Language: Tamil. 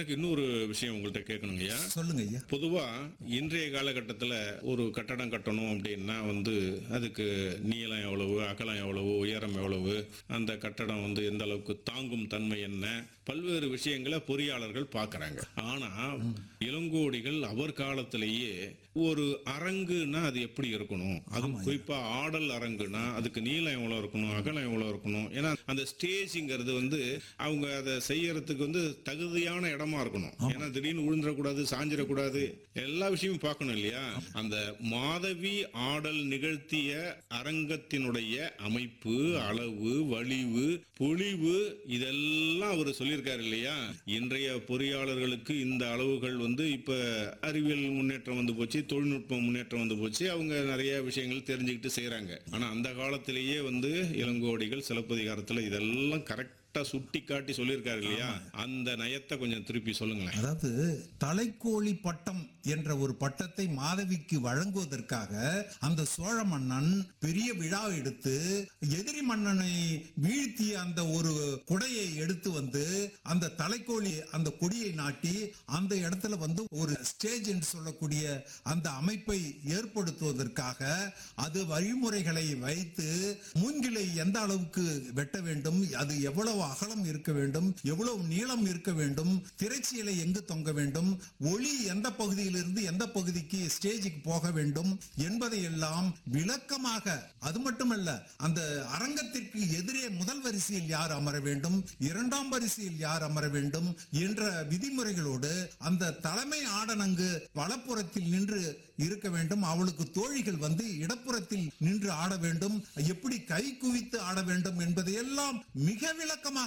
எனக்கு இன்னொரு விஷயம் உங்கள்கிட்ட கேட்கணுங்கய்யா சொல்லுங்க ஐயா பொதுவா இன்றைய காலகட்டத்தில் ஒரு கட்டடம் கட்டணும் அப்படின்னா வந்து அதுக்கு நீளம் எவ்வளவு அகலம் எவ்வளவு உயரம் எவ்வளவு அந்த கட்டடம் வந்து எந்த அளவுக்கு தாங்கும் தன்மை என்ன பல்வேறு விஷயங்களை பொறியாளர்கள் பார்க்கறாங்க ஆனா இளங்கோடிகள் அவர் காலத்திலேயே ஒரு அரங்குனா அது எப்படி இருக்கணும் அதுவும் குறிப்பா ஆடல் அரங்குனா அதுக்கு நீளம் எவ்வளவு இருக்கணும் அகலம் எவ்வளவு இருக்கணும் ஏன்னா அந்த ஸ்டேஜ்ங்கிறது வந்து அவங்க அதை செய்யறதுக்கு வந்து தகுதியான இடமா இருக்கணும் ஏன்னா திடீர்னு விழுந்துடக்கூடாது சாஞ்சிடக்கூடாது எல்லா விஷயமும் பார்க்கணும் இல்லையா அந்த மாதவி ஆடல் நிகழ்த்திய அரங்கத்தினுடைய அமைப்பு அளவு வலிவு பொழிவு இதெல்லாம் அவர் சொல்லியிருக்காரு இல்லையா இன்றைய பொறியாளர்களுக்கு இந்த அளவுகள் வந்து இப்ப அறிவியல் முன்னேற்றம் வந்து போச்சு தொழில்நுட்ப முன்னேற்றம் வந்து போச்சு அவங்க நிறைய விஷயங்கள் தெரிஞ்சுக்கிட்டு செய்றாங்க ஆனா அந்த காலத்திலேயே வந்து இளங்கோடிகள் சிலப்பதிகாரத்துல இதெல்லாம் கரெக்டா சுட்டி காட்டி சொல்லியிருக்காரு இல்லையா அந்த நயத்தை கொஞ்சம் திருப்பி சொல்லுங்களேன் அதாவது தலைக்கோழி பட்டம் என்ற ஒரு பட்டத்தை மாதவிக்கு வழங்குவதற்காக அந்த சோழ மன்னன் பெரிய விழா எடுத்து எதிரி மன்னனை வீழ்த்திய அந்த ஒரு குடையை எடுத்து வந்து அந்த தலைக்கோழி அந்த கொடியை நாட்டி அந்த இடத்துல வந்து ஒரு ஸ்டேஜ் என்று சொல்லக்கூடிய அந்த அமைப்பை ஏற்படுத்துவதற்காக அது வழிமுறைகளை வைத்து மூங்கிலை எந்த அளவுக்கு வெட்ட வேண்டும் அது எவ்வளவு அகலம் இருக்க வேண்டும் எவ்வளவு நீளம் இருக்க வேண்டும் திரைச்சீலை எங்கு தொங்க வேண்டும் ஒளி எந்த பகுதியிலிருந்து எந்த பகுதிக்கு ஸ்டேஜுக்கு போக வேண்டும் என்பதை எல்லாம் விளக்கமாக அது மட்டுமல்ல அந்த அரங்கத்திற்கு எதிரே முதல் வரிசையில் யார் அமர வேண்டும் இரண்டாம் வரிசையில் யார் அமர வேண்டும் என்ற விதிமுறைகளோடு அந்த தலைமை ஆடனங்கு வலப்புறத்தில் நின்று இருக்க வேண்டும் அவளுக்கு தோழிகள் வந்து இடப்புறத்தில் நின்று ஆட வேண்டும் எப்படி கை குவித்து ஆட வேண்டும் என்பதையெல்லாம் மிக விளக்கமாக